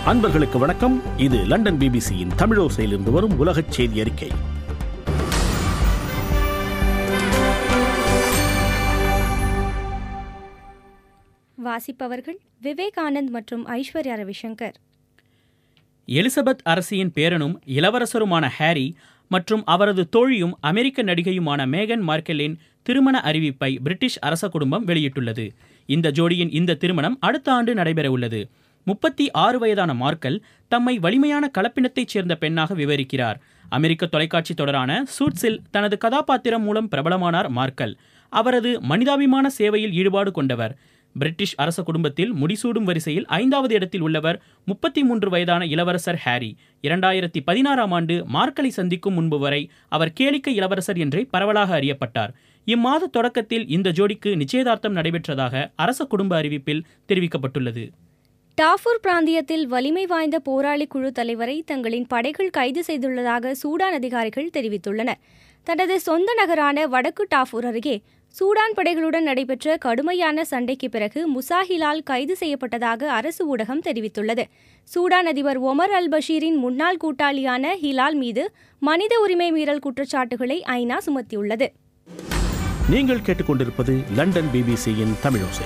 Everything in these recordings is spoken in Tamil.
அன்பர்களுக்கு வணக்கம் இது லண்டன் பிபிசியின் தமிழோசையிலிருந்து வரும் உலகச் செய்தி அறிக்கை வாசிப்பவர்கள் விவேகானந்த் மற்றும் ஐஸ்வர்யா ரவிசங்கர் எலிசபெத் அரசியின் பேரனும் இளவரசருமான ஹாரி மற்றும் அவரது தோழியும் அமெரிக்க நடிகையுமான மேகன் மார்க்கெலின் திருமண அறிவிப்பை பிரிட்டிஷ் அரச குடும்பம் வெளியிட்டுள்ளது இந்த ஜோடியின் இந்த திருமணம் அடுத்த ஆண்டு நடைபெறவுள்ளது முப்பத்தி ஆறு வயதான மார்க்கல் தம்மை வலிமையான கலப்பினத்தைச் சேர்ந்த பெண்ணாக விவரிக்கிறார் அமெரிக்க தொலைக்காட்சி தொடரான சூட்ஸில் தனது கதாபாத்திரம் மூலம் பிரபலமானார் மார்க்கல் அவரது மனிதாபிமான சேவையில் ஈடுபாடு கொண்டவர் பிரிட்டிஷ் அரச குடும்பத்தில் முடிசூடும் வரிசையில் ஐந்தாவது இடத்தில் உள்ளவர் முப்பத்தி மூன்று வயதான இளவரசர் ஹாரி இரண்டாயிரத்தி பதினாறாம் ஆண்டு மார்க்கலை சந்திக்கும் முன்பு வரை அவர் கேளிக்கை இளவரசர் என்றே பரவலாக அறியப்பட்டார் இம்மாத தொடக்கத்தில் இந்த ஜோடிக்கு நிச்சயதார்த்தம் நடைபெற்றதாக அரச குடும்ப அறிவிப்பில் தெரிவிக்கப்பட்டுள்ளது டாஃபூர் பிராந்தியத்தில் வலிமை வாய்ந்த போராளி குழு தலைவரை தங்களின் படைகள் கைது செய்துள்ளதாக சூடான் அதிகாரிகள் தெரிவித்துள்ளனர் தனது சொந்த நகரான வடக்கு டாஃபூர் அருகே சூடான் படைகளுடன் நடைபெற்ற கடுமையான சண்டைக்கு பிறகு முசாஹிலால் கைது செய்யப்பட்டதாக அரசு ஊடகம் தெரிவித்துள்ளது சூடான் அதிபர் ஒமர் அல் பஷீரின் முன்னாள் கூட்டாளியான ஹிலால் மீது மனித உரிமை மீறல் குற்றச்சாட்டுகளை ஐநா சுமத்தியுள்ளது நீங்கள் கேட்டுக்கொண்டிருப்பது லண்டன் பிபிசியின் தமிழோசை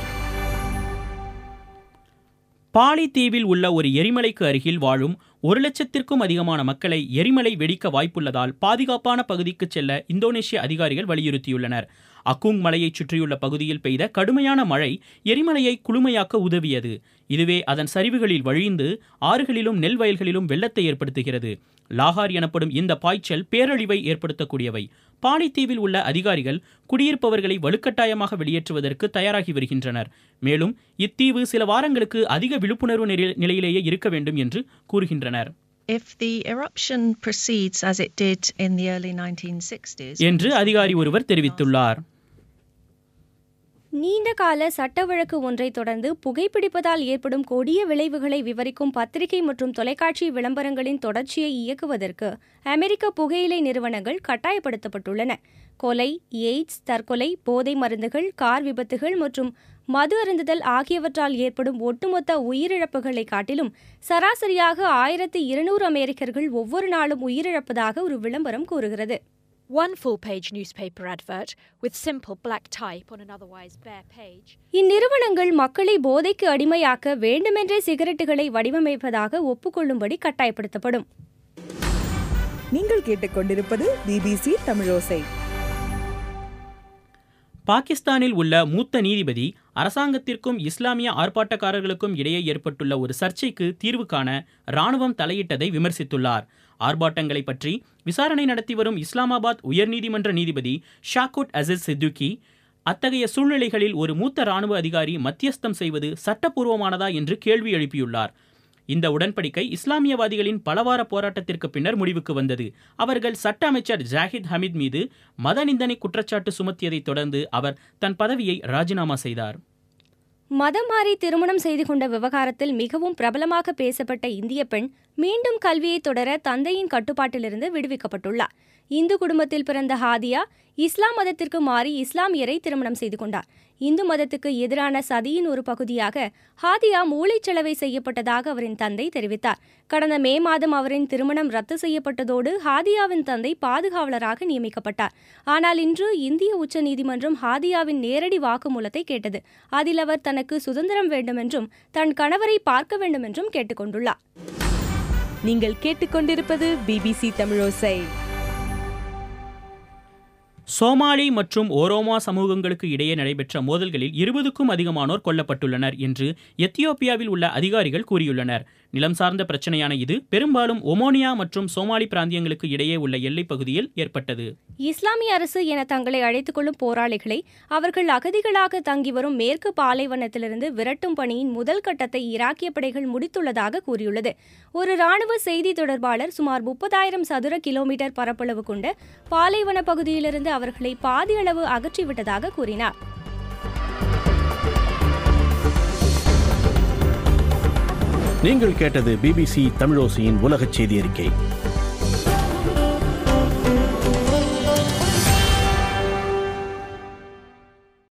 பாலி தீவில் உள்ள ஒரு எரிமலைக்கு அருகில் வாழும் ஒரு லட்சத்திற்கும் அதிகமான மக்களை எரிமலை வெடிக்க வாய்ப்புள்ளதால் பாதுகாப்பான பகுதிக்கு செல்ல இந்தோனேஷிய அதிகாரிகள் வலியுறுத்தியுள்ளனர் அக்குங் மலையைச் சுற்றியுள்ள பகுதியில் பெய்த கடுமையான மழை எரிமலையை குளுமையாக்க உதவியது இதுவே அதன் சரிவுகளில் வழிந்து ஆறுகளிலும் நெல் வயல்களிலும் வெள்ளத்தை ஏற்படுத்துகிறது லாகார் எனப்படும் இந்த பாய்ச்சல் பேரழிவை ஏற்படுத்தக்கூடியவை பாலித்தீவில் உள்ள அதிகாரிகள் குடியிருப்பவர்களை வலுக்கட்டாயமாக வெளியேற்றுவதற்கு தயாராகி வருகின்றனர் மேலும் இத்தீவு சில வாரங்களுக்கு அதிக விழிப்புணர்வு நிலை- நிலையிலேயே இருக்க வேண்டும் என்று கூறுகின்றனர் If the eruption proceeds as it did in the early 1960s, என்று அதிகாரி ஒருவர் தெரிவித்துள்ளார் நீண்ட கால சட்ட வழக்கு ஒன்றை தொடர்ந்து புகைப்பிடிப்பதால் ஏற்படும் கொடிய விளைவுகளை விவரிக்கும் பத்திரிகை மற்றும் தொலைக்காட்சி விளம்பரங்களின் தொடர்ச்சியை இயக்குவதற்கு அமெரிக்க புகையிலை நிறுவனங்கள் கட்டாயப்படுத்தப்பட்டுள்ளன கொலை எய்ட்ஸ் தற்கொலை போதை மருந்துகள் கார் விபத்துகள் மற்றும் மது அருந்துதல் ஆகியவற்றால் ஏற்படும் ஒட்டுமொத்த உயிரிழப்புகளை காட்டிலும் சராசரியாக ஆயிரத்தி இருநூறு அமெரிக்கர்கள் ஒவ்வொரு நாளும் உயிரிழப்பதாக ஒரு விளம்பரம் கூறுகிறது One full page newspaper advert with simple black type on an otherwise bare page. இந்நிறுவனங்கள் மக்களை போதைக்கு அடிமையாக்க வேண்டுமென்றே சிகரெட்டுகளை வடிவமைப்பதாக ஒப்புக்கொள்ளும்படி கட்டாயப்படுத்தப்படும் நீங்கள் கேட்டுக்கொண்டிருப்பது பிபிசி தமிழோசை பாகிஸ்தானில் உள்ள மூத்த நீதிபதி அரசாங்கத்திற்கும் இஸ்லாமிய ஆர்ப்பாட்டக்காரர்களுக்கும் இடையே ஏற்பட்டுள்ள ஒரு சர்ச்சைக்கு தீர்வு காண ராணுவம் தலையிட்டதை விமர்சித்துள்ளார் ஆர்ப்பாட்டங்களை பற்றி விசாரணை நடத்தி வரும் இஸ்லாமாபாத் உயர்நீதிமன்ற நீதிபதி ஷாக்குட் அசிஸ் சித்துக்கி அத்தகைய சூழ்நிலைகளில் ஒரு மூத்த ராணுவ அதிகாரி மத்தியஸ்தம் செய்வது சட்டப்பூர்வமானதா என்று கேள்வி எழுப்பியுள்ளார் இந்த உடன்படிக்கை இஸ்லாமியவாதிகளின் பலவார போராட்டத்திற்கு பின்னர் முடிவுக்கு வந்தது அவர்கள் சட்ட அமைச்சர் ஜாகித் ஹமீத் மீது மத நிந்தனை குற்றச்சாட்டு சுமத்தியதைத் தொடர்ந்து அவர் தன் பதவியை ராஜினாமா செய்தார் மதம் மாறி திருமணம் செய்து கொண்ட விவகாரத்தில் மிகவும் பிரபலமாக பேசப்பட்ட இந்திய பெண் மீண்டும் கல்வியை தொடர தந்தையின் கட்டுப்பாட்டிலிருந்து விடுவிக்கப்பட்டுள்ளார் இந்து குடும்பத்தில் பிறந்த ஹாதியா இஸ்லாம் மதத்திற்கு மாறி இஸ்லாமியரை திருமணம் செய்து கொண்டார் இந்து மதத்துக்கு எதிரான சதியின் ஒரு பகுதியாக ஹாதியா மூளைச்சலவை செய்யப்பட்டதாக அவரின் தந்தை தெரிவித்தார் கடந்த மே மாதம் அவரின் திருமணம் ரத்து செய்யப்பட்டதோடு ஹாதியாவின் தந்தை பாதுகாவலராக நியமிக்கப்பட்டார் ஆனால் இன்று இந்திய உச்சநீதிமன்றம் ஹாதியாவின் நேரடி வாக்குமூலத்தை கேட்டது அதில் அவர் தனக்கு சுதந்திரம் வேண்டுமென்றும் தன் கணவரை பார்க்க வேண்டுமென்றும் கேட்டுக்கொண்டுள்ளார் நீங்கள் கேட்டுக்கொண்டிருப்பது பிபிசி தமிழோசை சோமாலி மற்றும் ஓரோமா சமூகங்களுக்கு இடையே நடைபெற்ற மோதல்களில் இருபதுக்கும் அதிகமானோர் கொல்லப்பட்டுள்ளனர் என்று எத்தியோப்பியாவில் உள்ள அதிகாரிகள் கூறியுள்ளனர் நிலம் சார்ந்த பிரச்சனையான இது பெரும்பாலும் ஒமோனியா மற்றும் சோமாலி பிராந்தியங்களுக்கு இடையே உள்ள எல்லைப் பகுதியில் ஏற்பட்டது இஸ்லாமிய அரசு என தங்களை அழைத்துக் கொள்ளும் போராளிகளை அவர்கள் அகதிகளாக தங்கி வரும் மேற்கு பாலைவனத்திலிருந்து விரட்டும் பணியின் முதல் கட்டத்தை ஈராக்கிய படைகள் முடித்துள்ளதாக கூறியுள்ளது ஒரு ராணுவ செய்தி தொடர்பாளர் சுமார் முப்பதாயிரம் சதுர கிலோமீட்டர் பரப்பளவு கொண்ட பாலைவன பகுதியிலிருந்து அவர்களை பாதி அளவு அகற்றிவிட்டதாக கூறினார் நீங்கள் கேட்டது பிபிசி தமிழோசையின் உலகச் செய்தி அறிக்கை